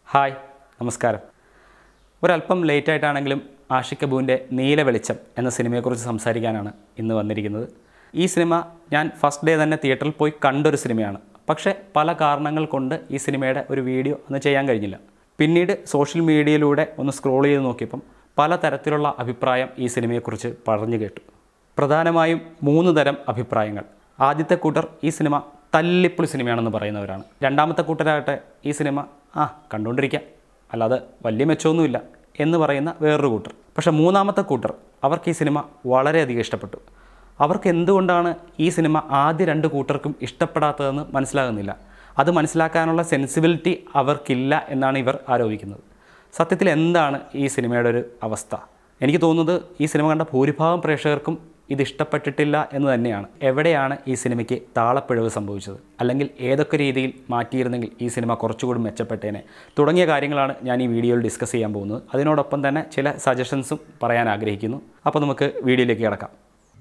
hi നമസ്കാരം ഒരല്പം late ആയിട്ടാണെങ്കിലും ആഷിഖ് കപൂറിൻ്റെ നീല വെളിച്ചം എന്ന സിനിമയെക്കുറിച്ച് സംസാരിക്കാനാണ് ഇന്ന് വന്നിരിക്കുന്നത് ഈ സിനിമ ഞാൻ ഫസ്റ്റ് ഡേ തന്നെ തിയേറ്ററിൽ പോയി കണ്ടൊരു സിനിമയാണ് പക്ഷേ പല കാരണങ്ങൾ കൊണ്ട് ഈ സിനിമയുടെ ഒരു വീഡിയോ അന്ന് ചെയ്യാൻ കഴിഞ്ഞില്ല പിന്നീട് സോഷ്യൽ മീഡിയയിലൂടെ ഒന്ന് സ്ക്രോൾ ചെയ്ത് നോക്കിയപ്പം പല തരത്തിലുള്ള അഭിപ്രായം ഈ സിനിമയെക്കുറിച്ച് പറഞ്ഞു കേട്ടു പ്രധാനമായും മൂന്ന് തരം അഭിപ്രായങ്ങൾ ആദ്യത്തെ കൂട്ടർ ഈ സിനിമ തല്ലിപ്പൊളി സിനിമയാണെന്ന് പറയുന്നവരാണ് രണ്ടാമത്തെ കൂട്ടരാകട്ടെ ഈ സിനിമ ആ കണ്ടുകൊണ്ടിരിക്കാം അല്ലാതെ വലിയ മെച്ചമൊന്നുമില്ല എന്ന് പറയുന്ന വേറൊരു കൂട്ടർ പക്ഷേ മൂന്നാമത്തെ കൂട്ടർ അവർക്ക് ഈ സിനിമ വളരെയധികം ഇഷ്ടപ്പെട്ടു അവർക്ക് എന്തുകൊണ്ടാണ് ഈ സിനിമ ആദ്യ രണ്ട് കൂട്ടർക്കും ഇഷ്ടപ്പെടാത്തതെന്ന് മനസ്സിലാകുന്നില്ല അത് മനസ്സിലാക്കാനുള്ള സെൻസിബിലിറ്റി അവർക്കില്ല എന്നാണ് ഇവർ ആരോപിക്കുന്നത് സത്യത്തിൽ എന്താണ് ഈ സിനിമയുടെ ഒരു അവസ്ഥ എനിക്ക് തോന്നുന്നത് ഈ സിനിമ കണ്ട ഭൂരിഭാഗം പ്രേക്ഷകർക്കും ഇത് ഇഷ്ടപ്പെട്ടിട്ടില്ല എന്ന് തന്നെയാണ് എവിടെയാണ് ഈ സിനിമയ്ക്ക് താളപ്പിഴവ് സംഭവിച്ചത് അല്ലെങ്കിൽ ഏതൊക്കെ രീതിയിൽ മാറ്റിയിരുന്നെങ്കിൽ ഈ സിനിമ കുറച്ചുകൂടി മെച്ചപ്പെട്ടേനെ തുടങ്ങിയ കാര്യങ്ങളാണ് ഞാൻ ഈ വീഡിയോയിൽ ഡിസ്കസ് ചെയ്യാൻ പോകുന്നത് അതിനോടൊപ്പം തന്നെ ചില സജഷൻസും പറയാൻ ആഗ്രഹിക്കുന്നു അപ്പോൾ നമുക്ക് വീഡിയോയിലേക്ക് കിടക്കാം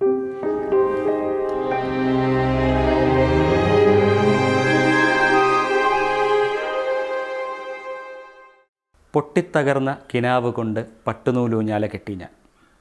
പൊട്ടിത്തകർന്ന കിനാവ് കൊണ്ട് പട്ടുനൂലൂഞ്ഞാല കെട്ടി ഞാൻ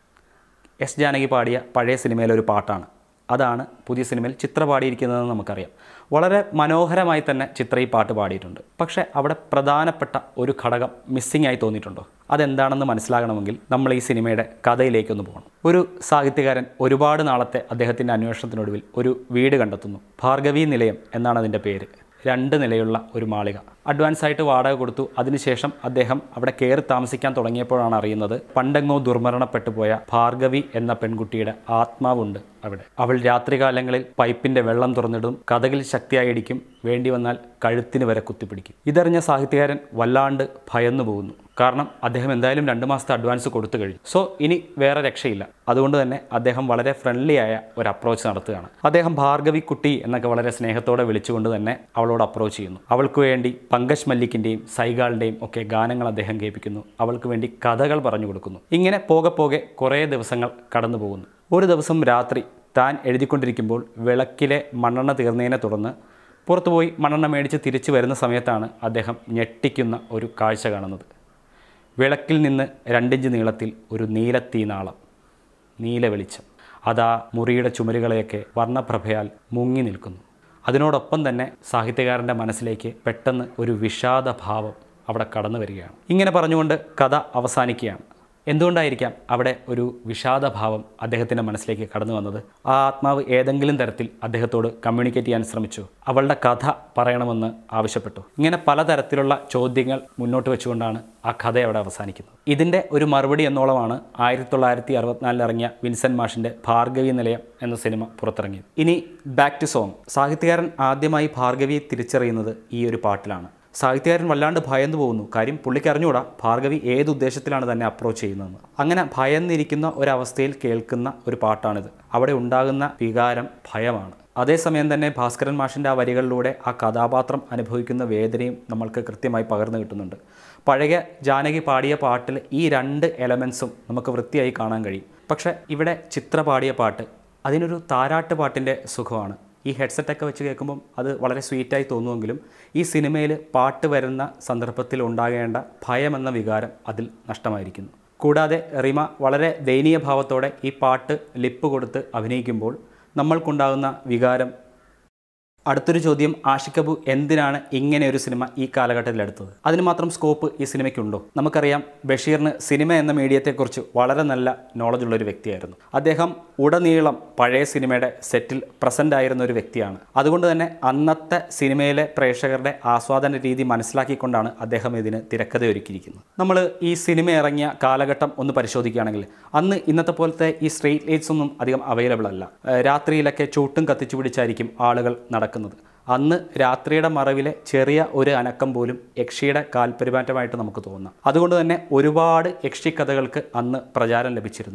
എസ് ജാനകി പാടിയ പഴയ സിനിമയിലെ ഒരു പാട്ടാണ് അതാണ് പുതിയ സിനിമയിൽ ചിത്ര പാടിയിരിക്കുന്നതെന്ന് നമുക്കറിയാം വളരെ മനോഹരമായി തന്നെ ചിത്ര ഈ പാട്ട് പാടിയിട്ടുണ്ട് പക്ഷേ അവിടെ പ്രധാനപ്പെട്ട ഒരു ഘടകം മിസ്സിംഗ് ആയി തോന്നിയിട്ടുണ്ടോ അതെന്താണെന്ന് മനസ്സിലാകണമെങ്കിൽ നമ്മൾ ഈ സിനിമയുടെ കഥയിലേക്കൊന്ന് പോകണം ഒരു സാഹിത്യകാരൻ ഒരുപാട് നാളത്തെ അദ്ദേഹത്തിൻ്റെ അന്വേഷണത്തിനൊടുവിൽ ഒരു വീട് കണ്ടെത്തുന്നു ഭാർഗവി നിലയം എന്നാണ് അതിൻ്റെ പേര് രണ്ട് നിലയുള്ള ഒരു മാളിക അഡ്വാൻസ് ആയിട്ട് വാടക കൊടുത്തു അതിനുശേഷം അദ്ദേഹം അവിടെ കയറി താമസിക്കാൻ തുടങ്ങിയപ്പോഴാണ് അറിയുന്നത് പണ്ടെങ്ങോ ദുർമരണപ്പെട്ടു പോയ ഭാർഗവി എന്ന പെൺകുട്ടിയുടെ ആത്മാവുണ്ട് അവിടെ അവൾ രാത്രികാലങ്ങളിൽ പൈപ്പിന്റെ വെള്ളം തുറന്നിടും കഥകിൽ ശക്തിയായി ഇടിക്കും വേണ്ടി വന്നാൽ കഴുത്തിന് വരെ കുത്തിപ്പിടിക്കും ഇതറിഞ്ഞ സാഹിത്യകാരൻ വല്ലാണ്ട് ഭയന്നു പോകുന്നു കാരണം അദ്ദേഹം എന്തായാലും രണ്ട് മാസത്തെ അഡ്വാൻസ് കൊടുത്തു കഴിഞ്ഞു സോ ഇനി വേറെ രക്ഷയില്ല അതുകൊണ്ട് തന്നെ അദ്ദേഹം വളരെ ഫ്രണ്ട്ലി ആയ ഒരു അപ്രോച്ച് നടത്തുകയാണ് അദ്ദേഹം ഭാർഗവി കുട്ടി എന്നൊക്കെ വളരെ സ്നേഹത്തോടെ വിളിച്ചുകൊണ്ട് തന്നെ അവളോട് അപ്രോച്ച് ചെയ്യുന്നു അവൾക്ക് വേണ്ടി പങ്കജ് മല്ലിക്കിൻ്റെയും സൈഗാളിൻ്റെയും ഒക്കെ ഗാനങ്ങൾ അദ്ദേഹം കേൾപ്പിക്കുന്നു അവൾക്ക് വേണ്ടി കഥകൾ പറഞ്ഞു കൊടുക്കുന്നു ഇങ്ങനെ പോകെ പോകെ കുറേ ദിവസങ്ങൾ കടന്നു പോകുന്നു ഒരു ദിവസം രാത്രി താൻ എഴുതിക്കൊണ്ടിരിക്കുമ്പോൾ വിളക്കിലെ മണ്ണെണ്ണ തീർന്നതിനെ തുടർന്ന് പുറത്തുപോയി മണ്ണെണ്ണ മേടിച്ച് തിരിച്ചു വരുന്ന സമയത്താണ് അദ്ദേഹം ഞെട്ടിക്കുന്ന ഒരു കാഴ്ച കാണുന്നത് വിളക്കിൽ നിന്ന് രണ്ടിഞ്ച് നീളത്തിൽ ഒരു നീലത്തീനാളം നീല വെളിച്ചം അതാ മുറിയുടെ ചുമരുകളെയൊക്കെ വർണ്ണപ്രഭയാൽ മുങ്ങി നിൽക്കുന്നു അതിനോടൊപ്പം തന്നെ സാഹിത്യകാരൻ്റെ മനസ്സിലേക്ക് പെട്ടെന്ന് ഒരു വിഷാദഭാവം അവിടെ കടന്നു വരികയാണ് ഇങ്ങനെ പറഞ്ഞുകൊണ്ട് കഥ അവസാനിക്കുകയാണ് എന്തുകൊണ്ടായിരിക്കാം അവിടെ ഒരു വിഷാദഭാവം അദ്ദേഹത്തിൻ്റെ മനസ്സിലേക്ക് കടന്നു വന്നത് ആ ആത്മാവ് ഏതെങ്കിലും തരത്തിൽ അദ്ദേഹത്തോട് കമ്മ്യൂണിക്കേറ്റ് ചെയ്യാൻ ശ്രമിച്ചു അവളുടെ കഥ പറയണമെന്ന് ആവശ്യപ്പെട്ടു ഇങ്ങനെ പലതരത്തിലുള്ള ചോദ്യങ്ങൾ മുന്നോട്ട് വെച്ചുകൊണ്ടാണ് ആ കഥ അവിടെ അവസാനിക്കുന്നത് ഇതിൻ്റെ ഒരു മറുപടി എന്നോളമാണ് ആയിരത്തി തൊള്ളായിരത്തി അറുപത്തിനാലിൽ ഇറങ്ങിയ വിൻസെൻ്റ് മാഷിൻ്റെ ഭാർഗവി നിലയം എന്ന സിനിമ പുറത്തിറങ്ങിയത് ഇനി ബാക്ക് ടു സോങ് സാഹിത്യകാരൻ ആദ്യമായി ഭാർഗവിയെ തിരിച്ചറിയുന്നത് ഈ ഒരു പാട്ടിലാണ് സാഹിത്യകാരൻ വല്ലാണ്ട് ഭയന്നു പോകുന്നു കാര്യം പുള്ളിക്ക് അറിഞ്ഞുകൂടാ ഭാർഗവി ഏത് ഉദ്ദേശത്തിലാണ് തന്നെ അപ്രോച്ച് ചെയ്യുന്നതെന്ന് അങ്ങനെ ഭയന്നിരിക്കുന്ന ഒരവസ്ഥയിൽ കേൾക്കുന്ന ഒരു പാട്ടാണിത് അവിടെ ഉണ്ടാകുന്ന വികാരം ഭയമാണ് അതേസമയം തന്നെ ഭാസ്കരൻ മാഷിൻ്റെ ആ വരികളിലൂടെ ആ കഥാപാത്രം അനുഭവിക്കുന്ന വേദനയും നമ്മൾക്ക് കൃത്യമായി പകർന്നു കിട്ടുന്നുണ്ട് പഴയ ജാനകി പാടിയ പാട്ടിൽ ഈ രണ്ട് എലമെൻസും നമുക്ക് വൃത്തിയായി കാണാൻ കഴിയും പക്ഷേ ഇവിടെ ചിത്ര പാടിയ പാട്ട് അതിനൊരു താരാട്ട് പാട്ടിൻ്റെ സുഖമാണ് ഈ ഹെഡ്സെറ്റൊക്കെ വെച്ച് കേൾക്കുമ്പം അത് വളരെ സ്വീറ്റായി തോന്നുമെങ്കിലും ഈ സിനിമയിൽ പാട്ട് വരുന്ന സന്ദർഭത്തിൽ ഉണ്ടാകേണ്ട ഭയമെന്ന വികാരം അതിൽ നഷ്ടമായിരിക്കുന്നു കൂടാതെ റിമ വളരെ ദയനീയ ഭാവത്തോടെ ഈ പാട്ട് ലിപ്പ് കൊടുത്ത് അഭിനയിക്കുമ്പോൾ നമ്മൾക്കുണ്ടാകുന്ന വികാരം അടുത്തൊരു ചോദ്യം ആഷിഖ് കപൂർ എന്തിനാണ് ഇങ്ങനെ ഒരു സിനിമ ഈ കാലഘട്ടത്തിൽ എടുത്തത് അതിന് മാത്രം സ്കോപ്പ് ഈ സിനിമയ്ക്കുണ്ടോ നമുക്കറിയാം ബഷീറിന് സിനിമ എന്ന മീഡിയത്തെക്കുറിച്ച് വളരെ നല്ല നോളജ് ഉള്ള ഒരു വ്യക്തിയായിരുന്നു അദ്ദേഹം ഉടനീളം പഴയ സിനിമയുടെ സെറ്റിൽ പ്രസൻ്റ് ആയിരുന്ന ഒരു വ്യക്തിയാണ് അതുകൊണ്ട് തന്നെ അന്നത്തെ സിനിമയിലെ പ്രേക്ഷകരുടെ ആസ്വാദന രീതി മനസ്സിലാക്കിക്കൊണ്ടാണ് അദ്ദേഹം ഇതിന് തിരക്കഥയൊരുക്കിയിരിക്കുന്നത് നമ്മൾ ഈ സിനിമ ഇറങ്ങിയ കാലഘട്ടം ഒന്ന് പരിശോധിക്കുകയാണെങ്കിൽ അന്ന് ഇന്നത്തെ പോലത്തെ ഈ സ്ട്രീറ്റ് ലൈറ്റ്സ് ഒന്നും അധികം അവൈലബിൾ അല്ല ഏഹ് രാത്രിയിലൊക്കെ ചൂട്ടും കത്തിച്ചു പിടിച്ചായിരിക്കും ആളുകൾ നടക്കുന്നത് അന്ന് രാത്രിയുടെ മറവിലെ ചെറിയ ഒരു അനക്കം പോലും യക്ഷിയുടെ കാൽപെരുമാറ്റമായിട്ട് നമുക്ക് തോന്നാം അതുകൊണ്ട് തന്നെ ഒരുപാട് യക്ഷി കഥകൾക്ക് അന്ന് പ്രചാരം ലഭിച്ചിരുന്നു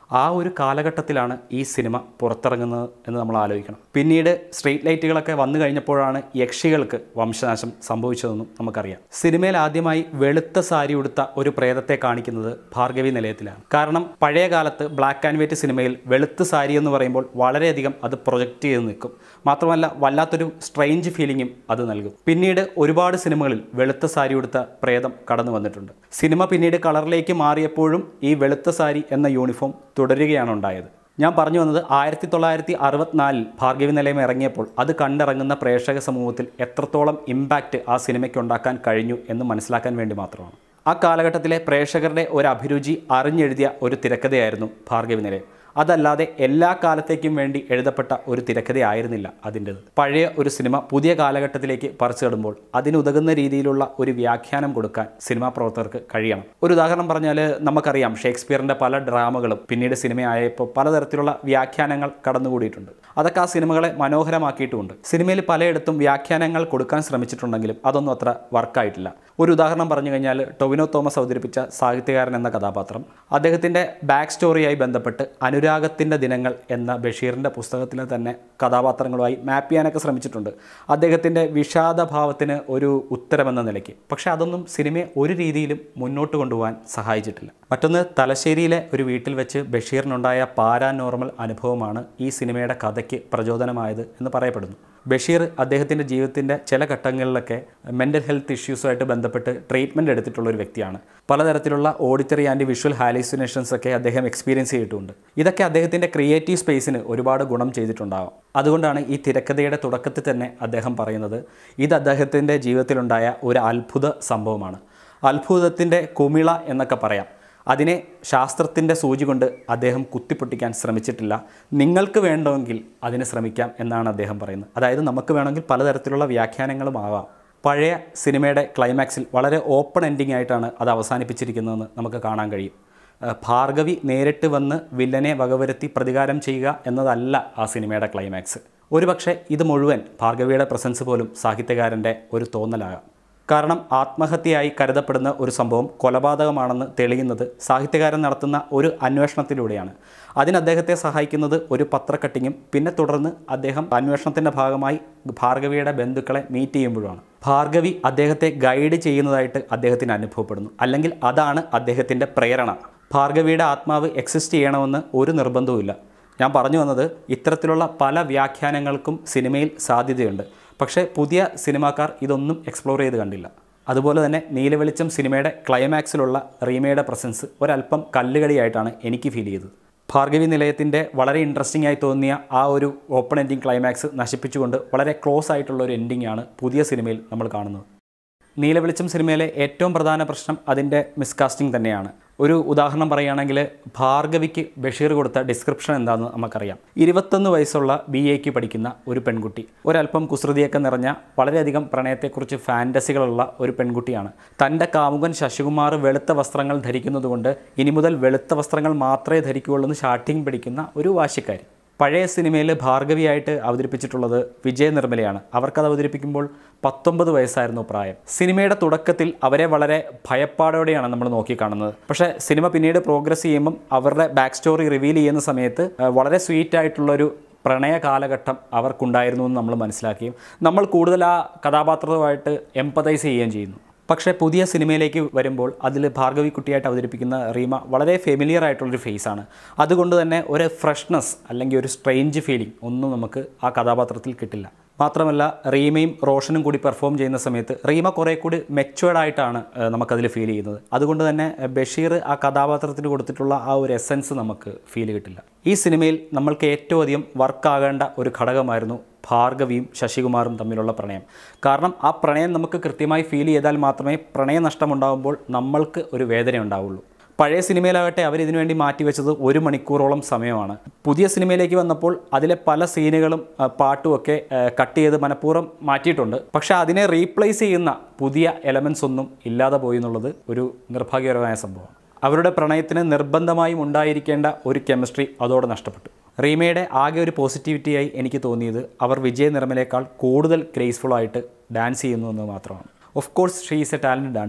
ആ ഒരു കാലഘട്ടത്തിലാണ് ഈ സിനിമ പുറത്തിറങ്ങുന്നത് എന്ന് നമ്മൾ ആലോചിക്കണം പിന്നീട് സ്ട്രീറ്റ് ലൈറ്റുകളൊക്കെ വന്നു കഴിഞ്ഞപ്പോഴാണ് യക്ഷികൾക്ക് വംശനാശം സംഭവിച്ചതെന്നും നമുക്കറിയാം സിനിമയിൽ ആദ്യമായി വെളുത്ത സാരി ഉടുത്ത ഒരു പ്രേതത്തെ കാണിക്കുന്നത് ഭാർഗവി നിലയത്തിലാണ് കാരണം പഴയ കാലത്ത് ബ്ലാക്ക് ആൻഡ് വൈറ്റ് സിനിമയിൽ വെളുത്ത സാരി എന്ന് പറയുമ്പോൾ വളരെയധികം അത് പ്രൊജക്റ്റ് ചെയ്ത് നിൽക്കും മാത്രമല്ല വല്ലാത്തൊരു സ്ട്രെയിഞ്ച് ഫീലിംഗും അത് നൽകും പിന്നീട് ഒരുപാട് സിനിമകളിൽ വെളുത്ത സാരി ഉടുത്ത പ്രേതം കടന്നു വന്നിട്ടുണ്ട് സിനിമ പിന്നീട് കളറിലേക്ക് മാറിയപ്പോഴും ഈ വെളുത്ത സാരി എന്ന യൂണിഫോം തുടരുകയാണ് ഉണ്ടായത് ഞാൻ പറഞ്ഞു വന്നത് ആയിരത്തി തൊള്ളായിരത്തി അറുപത്തിനാലിൽ ഭാർഗവി നിലയം ഇറങ്ങിയപ്പോൾ അത് കണ്ടിറങ്ങുന്ന പ്രേക്ഷക സമൂഹത്തിൽ എത്രത്തോളം ഇമ്പാക്റ്റ് ആ സിനിമയ്ക്ക് ഉണ്ടാക്കാൻ കഴിഞ്ഞു എന്ന് മനസ്സിലാക്കാൻ വേണ്ടി മാത്രമാണ് ആ കാലഘട്ടത്തിലെ പ്രേക്ഷകരുടെ ഒരു അഭിരുചി അറിഞ്ഞെഴുതിയ ഒരു തിരക്കഥയായിരുന്നു ഭാർഗവി നിലയം അതല്ലാതെ എല്ലാ കാലത്തേക്കും വേണ്ടി എഴുതപ്പെട്ട ഒരു തിരക്കഥയായിരുന്നില്ല അതിൻ്റെത് പഴയ ഒരു സിനിമ പുതിയ കാലഘട്ടത്തിലേക്ക് പറിച്ചിടുമ്പോൾ അതിനുതകുന്ന രീതിയിലുള്ള ഒരു വ്യാഖ്യാനം കൊടുക്കാൻ സിനിമാ പ്രവർത്തകർക്ക് കഴിയണം ഒരു ഉദാഹരണം പറഞ്ഞാൽ നമുക്കറിയാം ഷേക്സ്പിയറിൻ്റെ പല ഡ്രാമകളും പിന്നീട് സിനിമയായപ്പോൾ പലതരത്തിലുള്ള വ്യാഖ്യാനങ്ങൾ കടന്നുകൂടിയിട്ടുണ്ട് അതൊക്കെ ആ സിനിമകളെ മനോഹരമാക്കിയിട്ടുമുണ്ട് സിനിമയിൽ പലയിടത്തും വ്യാഖ്യാനങ്ങൾ കൊടുക്കാൻ ശ്രമിച്ചിട്ടുണ്ടെങ്കിലും അതൊന്നും അത്ര വർക്കായിട്ടില്ല ഒരു ഉദാഹരണം പറഞ്ഞു കഴിഞ്ഞാൽ ടൊവിനോ തോമസ് അവതരിപ്പിച്ച സാഹിത്യകാരൻ എന്ന കഥാപാത്രം അദ്ദേഹത്തിൻ്റെ ബാക്ക് സ്റ്റോറിയായി ബന്ധപ്പെട്ട് അനുരാഗത്തിൻ്റെ ദിനങ്ങൾ എന്ന ബഷീറിൻ്റെ പുസ്തകത്തിലെ തന്നെ കഥാപാത്രങ്ങളുമായി മാപ്പ് ചെയ്യാനൊക്കെ ശ്രമിച്ചിട്ടുണ്ട് അദ്ദേഹത്തിൻ്റെ വിഷാദഭാവത്തിന് ഒരു ഉത്തരമെന്ന നിലയ്ക്ക് പക്ഷേ അതൊന്നും സിനിമയെ ഒരു രീതിയിലും മുന്നോട്ട് കൊണ്ടുപോകാൻ സഹായിച്ചിട്ടില്ല മറ്റൊന്ന് തലശ്ശേരിയിലെ ഒരു വീട്ടിൽ വെച്ച് ബഷീറിനുണ്ടായ പാരാനോർമൽ അനുഭവമാണ് ഈ സിനിമയുടെ കഥയ്ക്ക് പ്രചോദനമായത് എന്ന് പറയപ്പെടുന്നു ബഷീർ അദ്ദേഹത്തിൻ്റെ ജീവിതത്തിൻ്റെ ചില ഘട്ടങ്ങളിലൊക്കെ മെൻ്റൽ ഹെൽത്ത് ഇഷ്യൂസുമായിട്ട് ബന്ധപ്പെട്ട് ട്രീറ്റ്മെൻറ്റ് എടുത്തിട്ടുള്ള ഒരു വ്യക്തിയാണ് പലതരത്തിലുള്ള ഓഡിറ്ററി ആൻഡ് വിഷ്വൽ ഹാലിസിനേഷൻസ് ഒക്കെ അദ്ദേഹം എക്സ്പീരിയൻസ് ചെയ്തിട്ടുണ്ട് ഇതൊക്കെ അദ്ദേഹത്തിൻ്റെ ക്രിയേറ്റീവ് സ്പേസിന് ഒരുപാട് ഗുണം ചെയ്തിട്ടുണ്ടാകും അതുകൊണ്ടാണ് ഈ തിരക്കഥയുടെ തുടക്കത്തിൽ തന്നെ അദ്ദേഹം പറയുന്നത് ഇത് അദ്ദേഹത്തിൻ്റെ ജീവിതത്തിലുണ്ടായ ഒരു അത്ഭുത സംഭവമാണ് അത്ഭുതത്തിൻ്റെ കുമിള എന്നൊക്കെ പറയാം അതിനെ ശാസ്ത്രത്തിൻ്റെ സൂചി കൊണ്ട് അദ്ദേഹം കുത്തിപ്പൊട്ടിക്കാൻ ശ്രമിച്ചിട്ടില്ല നിങ്ങൾക്ക് വേണമെങ്കിൽ അതിന് ശ്രമിക്കാം എന്നാണ് അദ്ദേഹം പറയുന്നത് അതായത് നമുക്ക് വേണമെങ്കിൽ പലതരത്തിലുള്ള വ്യാഖ്യാനങ്ങളും ആവാം പഴയ സിനിമയുടെ ക്ലൈമാക്സിൽ വളരെ ഓപ്പൺ എൻഡിങ് ആയിട്ടാണ് അത് അവസാനിപ്പിച്ചിരിക്കുന്നതെന്ന് നമുക്ക് കാണാൻ കഴിയും ഏഹ് ഭാർഗവി നേരിട്ട് വന്ന് വില്ലനെ വകവരുത്തി പ്രതികാരം ചെയ്യുക എന്നതല്ല ആ സിനിമയുടെ ക്ലൈമാക്സ് ഒരുപക്ഷെ ഇത് മുഴുവൻ ഭാർഗവിയുടെ പ്രസൻസ് പോലും സാഹിത്യകാരൻ്റെ ഒരു തോന്നലാകാം കാരണം ആത്മഹത്യയായി കരുതപ്പെടുന്ന ഒരു സംഭവം കൊലപാതകമാണെന്ന് തെളിയുന്നത് സാഹിത്യകാരൻ നടത്തുന്ന ഒരു അന്വേഷണത്തിലൂടെയാണ് അതിന് അദ്ദേഹത്തെ സഹായിക്കുന്നത് ഒരു പത്രക്കട്ടിങ്ങും പിന്നെ തുടർന്ന് അദ്ദേഹം അന്വേഷണത്തിൻ്റെ ഭാഗമായി ഭാർഗവിയുടെ ബന്ധുക്കളെ മീറ്റ് ചെയ്യുമ്പോഴാണ് ഭാർഗവി അദ്ദേഹത്തെ ഗൈഡ് ചെയ്യുന്നതായിട്ട് അദ്ദേഹത്തിന് അനുഭവപ്പെടുന്നു അല്ലെങ്കിൽ അതാണ് അദ്ദേഹത്തിൻ്റെ പ്രേരണ ഭാർഗവിയുടെ ആത്മാവ് എക്സിസ്റ്റ് ചെയ്യണമെന്ന് ഒരു നിർബന്ധവുമില്ല ഞാൻ പറഞ്ഞു വന്നത് ഇത്തരത്തിലുള്ള പല വ്യാഖ്യാനങ്ങൾക്കും സിനിമയിൽ സാധ്യതയുണ്ട് പക്ഷേ പുതിയ സിനിമാക്കാർ ഇതൊന്നും എക്സ്പ്ലോർ ചെയ്ത് കണ്ടില്ല അതുപോലെ തന്നെ നീലവെളിച്ചം സിനിമയുടെ ക്ലൈമാക്സിലുള്ള റീമയുടെ പ്രസൻസ് ഒരല്പം കല്ലുകടിയായിട്ടാണ് എനിക്ക് ഫീൽ ചെയ്തത് ഭാർഗവി നിലയത്തിൻ്റെ വളരെ ഇൻട്രസ്റ്റിംഗ് ആയി തോന്നിയ ആ ഒരു ഓപ്പൺ എൻഡിങ് ക്ലൈമാക്സ് നശിപ്പിച്ചുകൊണ്ട് വളരെ ക്ലോസ് ആയിട്ടുള്ള ഒരു എൻഡിംഗ് ആണ് പുതിയ സിനിമയിൽ നമ്മൾ കാണുന്നത് നീലവെളിച്ചം സിനിമയിലെ ഏറ്റവും പ്രധാന പ്രശ്നം അതിൻ്റെ മിസ്കാസ്റ്റിംഗ് തന്നെയാണ് ഒരു ഉദാഹരണം പറയുകയാണെങ്കിൽ ഭാർഗവിക്ക് ബഷീർ കൊടുത്ത ഡിസ്ക്രിപ്ഷൻ എന്താണെന്ന് നമുക്കറിയാം ഇരുപത്തൊന്ന് വയസ്സുള്ള ബി എക്ക് പഠിക്കുന്ന ഒരു പെൺകുട്ടി ഒരല്പം കുസൃതിയൊക്കെ നിറഞ്ഞ വളരെയധികം പ്രണയത്തെക്കുറിച്ച് ഫാൻറ്റസികളുള്ള ഒരു പെൺകുട്ടിയാണ് തൻ്റെ കാമുകൻ ശശികുമാർ വെളുത്ത വസ്ത്രങ്ങൾ ധരിക്കുന്നതുകൊണ്ട് ഇനി മുതൽ വെളുത്ത വസ്ത്രങ്ങൾ മാത്രമേ ധരിക്കുകയുള്ളൂ എന്ന് ഷാട്ടിങ് പിടിക്കുന്ന ഒരു വാശിക്കാരി പഴയ സിനിമയിൽ ഭാർഗവിയായിട്ട് അവതരിപ്പിച്ചിട്ടുള്ളത് വിജയ നിർമ്മലയാണ് അവർക്കത് അവതരിപ്പിക്കുമ്പോൾ പത്തൊമ്പത് വയസ്സായിരുന്നു പ്രായം സിനിമയുടെ തുടക്കത്തിൽ അവരെ വളരെ ഭയപ്പാടോടെയാണ് നമ്മൾ നോക്കിക്കാണുന്നത് പക്ഷേ സിനിമ പിന്നീട് പ്രോഗ്രസ് ചെയ്യുമ്പം അവരുടെ ബാക്ക് സ്റ്റോറി റിവീൽ ചെയ്യുന്ന സമയത്ത് ആ, വളരെ സ്വീറ്റ് ആയിട്ടുള്ളൊരു പ്രണയ കാലഘട്ടം അവർക്കുണ്ടായിരുന്നു എന്ന് നമ്മൾ മനസ്സിലാക്കുകയും നമ്മൾ കൂടുതൽ ആ കഥാപാത്രവുമായിട്ട് എംപതൈസ് ചെയ്യുകയും ചെയ്യുന്നു പക്ഷേ പുതിയ സിനിമയിലേക്ക് വരുമ്പോൾ അതിൽ ഭാർഗവി കുട്ടിയായിട്ട് അവതരിപ്പിക്കുന്ന റീമ വളരെ ഫെമിലിയർ ആയിട്ടുള്ളൊരു ഫേസാണ് അതുകൊണ്ട് തന്നെ ഒരു ഫ്രഷ്നെസ് അല്ലെങ്കിൽ ഒരു സ്ട്രെയിഞ്ച് ഫീലിംഗ് ഒന്നും നമുക്ക് ആ കഥാപാത്രത്തിൽ കിട്ടില്ല മാത്രമല്ല റീമയും റോഷനും കൂടി പെർഫോം ചെയ്യുന്ന സമയത്ത് റീമ കുറേ കൂടി മെച്ചുവേർഡ് ആയിട്ടാണ് ഏഹ്, നമുക്കതിൽ ഫീൽ ചെയ്യുന്നത് അതുകൊണ്ട് തന്നെ ഏഹ്, ബഷീർ ആ കഥാപാത്രത്തിന് കൊടുത്തിട്ടുള്ള ആ ഒരു എസൻസ് നമുക്ക് ഫീൽ കിട്ടില്ല ഈ സിനിമയിൽ നമ്മൾക്ക് ഏറ്റവും അധികം വർക്കാകേണ്ട ഒരു ഘടകമായിരുന്നു ഭാർഗവിയും ശശികുമാറും തമ്മിലുള്ള പ്രണയം കാരണം ആ പ്രണയം നമുക്ക് കൃത്യമായി ഫീൽ ചെയ്താൽ മാത്രമേ പ്രണയ നഷ്ടമുണ്ടാകുമ്പോൾ നമ്മൾക്ക് ഒരു വേദന ഉണ്ടാവുള്ളൂ പഴയ സിനിമയിലാകട്ടെ അവർ ഇതിനു വേണ്ടി മാറ്റിവെച്ചത് ഒരു മണിക്കൂറോളം സമയമാണ് പുതിയ സിനിമയിലേക്ക് വന്നപ്പോൾ അതിലെ പല സീനുകളും ആ, പാട്ടുമൊക്കെ ആ, കട്ട് ചെയ്ത് മനഃപൂർവ്വം മാറ്റിയിട്ടുണ്ട് പക്ഷേ അതിനെ റീപ്ലേസ് ചെയ്യുന്ന പുതിയ എലമെൻസ് ഒന്നും ഇല്ലാതെ പോയി എന്നുള്ളത് ഒരു നിർഭാഗ്യകരമായ സംഭവമാണ് അവരുടെ പ്രണയത്തിന് നിർബന്ധമായും ഉണ്ടായിരിക്കേണ്ട ഒരു കെമിസ്ട്രി അതോടെ നഷ്ടപ്പെട്ടു റീമയുടെ ആകെ ഒരു പോസിറ്റിവിറ്റിയായി എനിക്ക് തോന്നിയത് അവർ വിജയ നിർമ്മലേക്കാൾ കൂടുതൽ ഗ്രേസ്ഫുൾ ആയിട്ട് ഡാൻസ് ചെയ്യുന്നു എന്ന് മാത്രമാണ് of course she is a talent dancer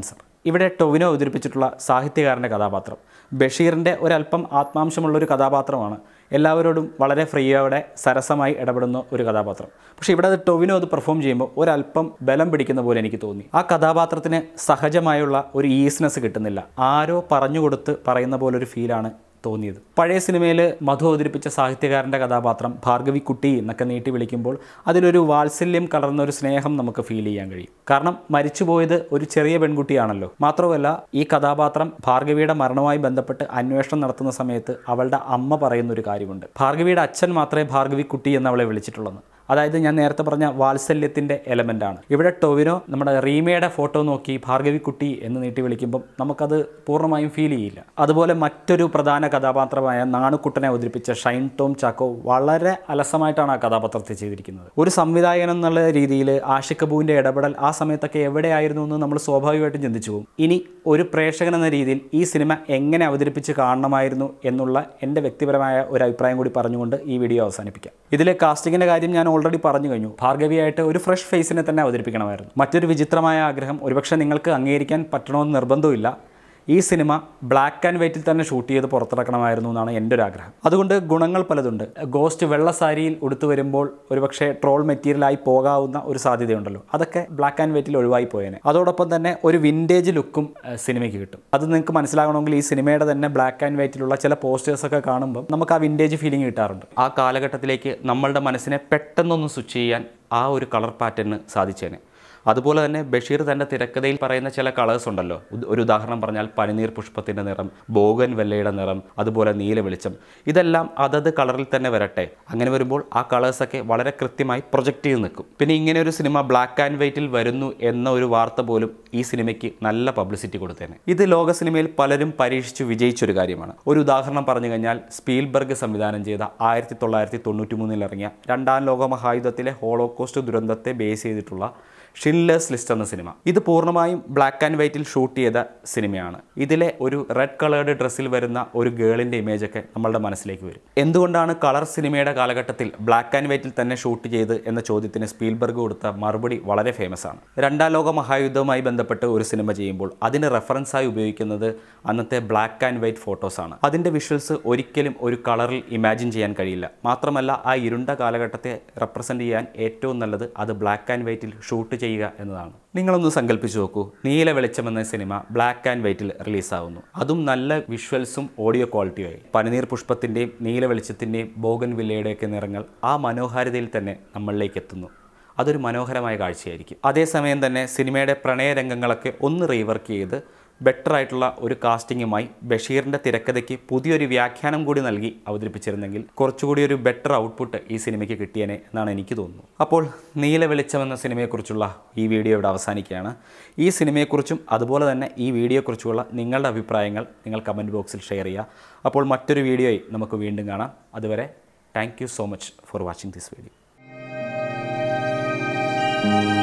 ഇവിടെ ടൊവിനോ അവതരിപ്പിച്ചിട്ടുള്ള സാഹിത്യകാരൻ്റെ കഥാപാത്രം ബഷീറിൻ്റെ ഒരല്പം ആത്മാംശമുള്ള ഒരു കഥാപാത്രമാണ് എല്ലാവരോടും വളരെ ഫ്രീയോടെ സരസമായി ഇടപെടുന്ന ഒരു കഥാപാത്രം പക്ഷേ ഇവിടെ അത് ടൊവിനോ അത് പെർഫോം ചെയ്യുമ്പോൾ ഒരല്പം ബലം പിടിക്കുന്ന പോലെ എനിക്ക് തോന്നി ആ കഥാപാത്രത്തിന് സഹജമായുള്ള ഒരു ഈസ്നെസ് കിട്ടുന്നില്ല ആരോ പറഞ്ഞു കൊടുത്ത് പറയുന്ന പോലെ ഒരു ഫീലാണ് തോന്നിയത് പഴയ സിനിമയിൽ മധു അവതരിപ്പിച്ച സാഹിത്യകാരൻ്റെ കഥാപാത്രം ഭാർഗവി കുട്ടി എന്നൊക്കെ നീട്ടി വിളിക്കുമ്പോൾ അതിലൊരു വാത്സല്യം കലർന്ന ഒരു സ്നേഹം നമുക്ക് ഫീൽ ചെയ്യാൻ കഴിയും കാരണം മരിച്ചുപോയത് ഒരു ചെറിയ പെൺകുട്ടിയാണല്ലോ മാത്രമല്ല ഈ കഥാപാത്രം ഭാർഗവിയുടെ മരണവുമായി ബന്ധപ്പെട്ട് അന്വേഷണം നടത്തുന്ന സമയത്ത് അവളുടെ അമ്മ പറയുന്ന ഒരു കാര്യമുണ്ട് ഭാർഗവിയുടെ അച്ഛൻ മാത്രമേ ഭാർഗവി കുട്ടി എന്ന് അവളെ വിളിച്ചിട്ടുള്ളൂ അതായത് ഞാൻ നേരത്തെ പറഞ്ഞ വാത്സല്യത്തിൻ്റെ എലമെൻ്റാണ് ഇവിടെ ടൊവിനോ നമ്മുടെ റീമയുടെ ഫോട്ടോ നോക്കി ഭാർഗവി കുട്ടി എന്ന് നീട്ടി വിളിക്കുമ്പം നമുക്കത് പൂർണ്ണമായും ഫീൽ ചെയ്യില്ല അതുപോലെ മറ്റൊരു പ്രധാന കഥാപാത്രമായ നാണുക്കുട്ടനെ അവതരിപ്പിച്ച ഷൈൻ ടോം ചാക്കോ വളരെ അലസമായിട്ടാണ് ആ കഥാപാത്രത്തെ ചെയ്തിരിക്കുന്നത് ഒരു സംവിധായകൻ എന്നുള്ള രീതിയിൽ ആഷിഖ് കപൂറിൻ്റെ ഇടപെടൽ ആ സമയത്തൊക്കെ എവിടെയായിരുന്നു എന്ന് നമ്മൾ സ്വാഭാവികമായിട്ടും ചിന്തിച്ചു പോകും ഇനി ഒരു പ്രേക്ഷകൻ എന്ന രീതിയിൽ ഈ സിനിമ എങ്ങനെ അവതരിപ്പിച്ച് കാണണമായിരുന്നു എന്നുള്ള എൻ്റെ വ്യക്തിപരമായ ഒരു അഭിപ്രായം കൂടി പറഞ്ഞുകൊണ്ട് ഈ വീഡിയോ അവസാനിപ്പിക്കാം ഇതിലെ കാസ്റ്റിങ്ങിൻ്റെ കാര്യം ഞാൻ ഓൾറെഡി പറഞ്ഞു കഴിഞ്ഞു ഭാർഗവിയായിട്ട് ഒരു ഫ്രഷ് ഫേസിനെ തന്നെ അവതരിപ്പിക്കണമായിരുന്നു മറ്റൊരു വിചിത്രമായ ആഗ്രഹം ഒരുപക്ഷെ നിങ്ങൾക്ക് അംഗീകരിക്കാൻ പറ്റണമെന്ന് നിർബന്ധമില്ല ഈ സിനിമ ബ്ലാക്ക് ആൻഡ് വൈറ്റിൽ തന്നെ ഷൂട്ട് ചെയ്ത് പുറത്തിറക്കണമായിരുന്നു എന്നാണ് എൻ്റെ ഒരു ആഗ്രഹം അതുകൊണ്ട് ഗുണങ്ങൾ പലതുണ്ട് ഗോസ്റ്റ് വെള്ള സാരിയിൽ ഉടുത്തു വരുമ്പോൾ ഒരുപക്ഷെ ട്രോൾ മെറ്റീരിയലായി പോകാവുന്ന ഒരു സാധ്യതയുണ്ടല്ലോ അതൊക്കെ ബ്ലാക്ക് ആൻഡ് വൈറ്റിൽ ഒഴിവായി പോയേനെ അതോടൊപ്പം തന്നെ ഒരു വിൻറ്റേജ് ലുക്കും ഏഹ്, സിനിമയ്ക്ക് കിട്ടും അത് നിങ്ങൾക്ക് മനസ്സിലാകണമെങ്കിൽ ഈ സിനിമയുടെ തന്നെ ബ്ലാക്ക് ആൻഡ് വൈറ്റിലുള്ള ചില പോസ്റ്റേഴ്സൊക്കെ കാണുമ്പോൾ നമുക്ക് ആ വിൻറ്റേജ് ഫീലിംഗ് കിട്ടാറുണ്ട് ആ കാലഘട്ടത്തിലേക്ക് നമ്മളുടെ മനസ്സിനെ പെട്ടെന്നൊന്ന് സ്വിച്ച് ചെയ്യാൻ ആ ഒരു കളർ പാറ്റേണിന് സാധിച്ചേനെ അതുപോലെ തന്നെ ബഷീർ തൻ്റെ തിരക്കഥയിൽ പറയുന്ന ചില കളേഴ്സ് ഉണ്ടല്ലോ ഉദ്- ഒരു ഉദാഹരണം പറഞ്ഞാൽ പനിനീർ പുഷ്പത്തിൻ്റെ നിറം ബോഗൻ വെല്ലയുടെ നിറം അതുപോലെ നീല വെളിച്ചം ഇതെല്ലാം അതത് കളറിൽ തന്നെ വരട്ടെ അങ്ങനെ വരുമ്പോൾ ആ കളേഴ്സൊക്കെ വളരെ കൃത്യമായി പ്രൊജക്റ്റ് ചെയ്ത് നിൽക്കും പിന്നെ ഇങ്ങനെ ഒരു സിനിമ ബ്ലാക്ക് ആൻഡ് വൈറ്റിൽ വരുന്നു എന്ന ഒരു വാർത്ത പോലും ഈ സിനിമയ്ക്ക് നല്ല പബ്ലിസിറ്റി കൊടുത്തേനെ ഇത് ലോക സിനിമയിൽ പലരും പരീക്ഷിച്ചു വിജയിച്ചൊരു കാര്യമാണ് ഒരു ഉദാഹരണം പറഞ്ഞു കഴിഞ്ഞാൽ സ്പീൽബർഗ് സംവിധാനം ചെയ്ത ആയിരത്തി തൊള്ളായിരത്തി തൊണ്ണൂറ്റി മൂന്നിൽ ഇറങ്ങിയ രണ്ടാം ലോക മഹായുദ്ധത്തിലെ ഹോളോകോസ്റ്റ് ദുരന്തത്തെ ബേസ് ചെയ്തിട്ടുള്ള ഷിൻലേഴ്സ് ലിസ്റ്റ് എന്ന സിനിമ ഇത് പൂർണ്ണമായും ബ്ലാക്ക് ആൻഡ് വൈറ്റിൽ ഷൂട്ട് ചെയ്ത സിനിമയാണ് ഇതിലെ ഒരു റെഡ് കളേർഡ് ഡ്രസ്സിൽ വരുന്ന ഒരു ഗേളിൻ്റെ ഇമേജൊക്കെ നമ്മളുടെ മനസ്സിലേക്ക് വരും എന്തുകൊണ്ടാണ് കളർ സിനിമയുടെ കാലഘട്ടത്തിൽ ബ്ലാക്ക് ആൻഡ് വൈറ്റിൽ തന്നെ ഷൂട്ട് ചെയ്ത് എന്ന ചോദ്യത്തിന് സ്പീൽബർഗ് കൊടുത്ത മറുപടി വളരെ ഫേമസ് ആണ് രണ്ടാം ലോക മഹായുദ്ധവുമായി ബന്ധപ്പെട്ട് ഒരു സിനിമ ചെയ്യുമ്പോൾ അതിന് റെഫറൻസായി ഉപയോഗിക്കുന്നത് അന്നത്തെ ബ്ലാക്ക് ആൻഡ് വൈറ്റ് ഫോട്ടോസാണ് അതിൻ്റെ വിഷ്വൽസ് ഒരിക്കലും ഒരു കളറിൽ ഇമാജിൻ ചെയ്യാൻ കഴിയില്ല മാത്രമല്ല ആ ഇരുണ്ട കാലഘട്ടത്തെ റെപ്രസെൻ്റ് ചെയ്യാൻ ഏറ്റവും നല്ലത് അത് ബ്ലാക്ക് ആൻഡ് വൈറ്റിൽ ഷൂട്ട് ചെയ്യുക എന്നതാണ് നിങ്ങളൊന്ന് സങ്കല്പിച്ചു നോക്കൂ നീല വെളിച്ചം എന്ന സിനിമ ബ്ലാക്ക് ആൻഡ് വൈറ്റിൽ റിലീസാവുന്നു അതും നല്ല വിഷ്വൽസും ഓഡിയോ ക്വാളിറ്റിയായി പനിനീർ പുഷ്പത്തിൻ്റെയും നീല വെളിച്ചത്തിൻ്റെയും ബോഗൻ വില്ലയുടെയൊക്കെ നിറങ്ങൾ ആ മനോഹാരിതയിൽ തന്നെ നമ്മളിലേക്ക് എത്തുന്നു അതൊരു മനോഹരമായ കാഴ്ചയായിരിക്കും അതേസമയം തന്നെ സിനിമയുടെ പ്രണയരംഗങ്ങളൊക്കെ ഒന്ന് റീവർക്ക് ചെയ്ത് ബെറ്റർ ആയിട്ടുള്ള ഒരു കാസ്റ്റിങ്ങുമായി ബഷീറിൻ്റെ തിരക്കഥയ്ക്ക് പുതിയൊരു വ്യാഖ്യാനം കൂടി നൽകി അവതരിപ്പിച്ചിരുന്നെങ്കിൽ കുറച്ചുകൂടി ഒരു ബെറ്റർ ഔട്ട്പുട്ട് ഈ സിനിമയ്ക്ക് കിട്ടിയേനെ എന്നാണ് എനിക്ക് തോന്നുന്നു അപ്പോൾ നീല വെളിച്ചം എന്ന സിനിമയെക്കുറിച്ചുള്ള ഈ വീഡിയോ ഇവിടെ അവസാനിക്കുകയാണ് ഈ സിനിമയെക്കുറിച്ചും അതുപോലെ തന്നെ ഈ വീഡിയോയെക്കുറിച്ചുള്ള നിങ്ങളുടെ അഭിപ്രായങ്ങൾ നിങ്ങൾ കമൻറ്റ് ബോക്സിൽ ഷെയർ ചെയ്യുക അപ്പോൾ മറ്റൊരു വീഡിയോയിൽ നമുക്ക് വീണ്ടും കാണാം അതുവരെ thank you so much for watching this video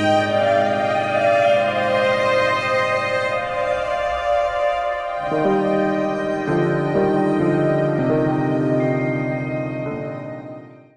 thank you